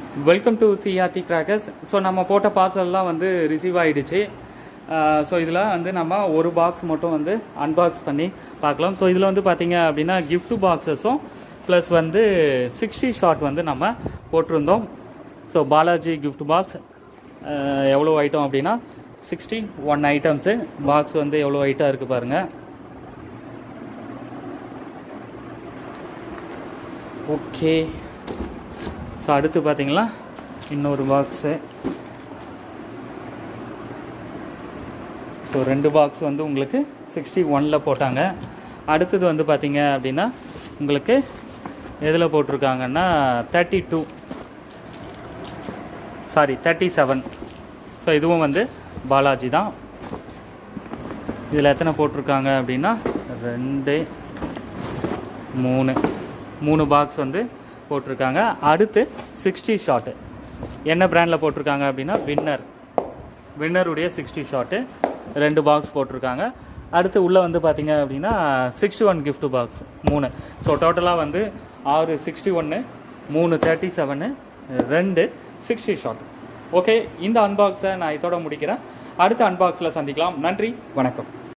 welcome to CRT crackers so நம்ம போட்ட பார்சல்லாம் வந்து ரிசீவ் ஆகிடுச்சு ஸோ இதில் வந்து நம்ம ஒரு பாக்ஸ் மட்டும் வந்து அன்பாக்ஸ் பண்ணி பார்க்கலாம் ஸோ இதில் வந்து பார்த்தீங்க அப்படின்னா gift பாக்ஸஸும் ப்ளஸ் வந்து சிக்ஸ்டி ஷாட் வந்து நம்ம போட்டிருந்தோம் ஸோ பாலாஜி gift பாக்ஸ் எவ்வளோ ஐட்டம் அப்படின்னா சிக்ஸ்டி ஒன் ஐட்டம்ஸு பாக்ஸ் வந்து எவ்வளோ ஐட்டம் இருக்குது பாருங்கள் ஓகே ஸோ அடுத்து பார்த்தீங்களா இன்னொரு பாக்ஸு ஸோ ரெண்டு பாக்ஸ் வந்து உங்களுக்கு சிக்ஸ்டி ஒனில் போட்டாங்க அடுத்தது வந்து பார்த்தீங்க அப்படின்னா உங்களுக்கு எதில் போட்டிருக்காங்கன்னா thirty two sorry thirty seven so இதுவும் வந்து பாலாஜி தான் இதில் எத்தனை போட்டிருக்காங்க அப்படின்னா ரெண்டு மூணு மூணு பாக்ஸ் வந்து போட்டிருக்காங்க அடுத்து சிக்ஸ்டி ஷாட்டு என்ன பிராண்டில் போட்டிருக்காங்க அப்படின்னா வின்னர் வின்னருடைய சிக்ஸ்டி ஷாட்டு ரெண்டு பாக்ஸ் போட்டிருக்காங்க அடுத்து உள்ளே வந்து பார்த்தீங்க அப்படின்னா சிக்ஸ்டி ஒன் gift பாக்ஸ் மூணு ஸோ டோட்டலாக வந்து ஆறு சிக்ஸ்டி ஒன்று மூணு தேர்ட்டி செவனு ரெண்டு சிக்ஸ்டி ஷாட் ஓகே இந்த அன்பாக்ஸை நான் இதோட முடிக்கிறேன் அடுத்த அன்பாக்ஸில் சந்திக்கலாம் நன்றி வணக்கம்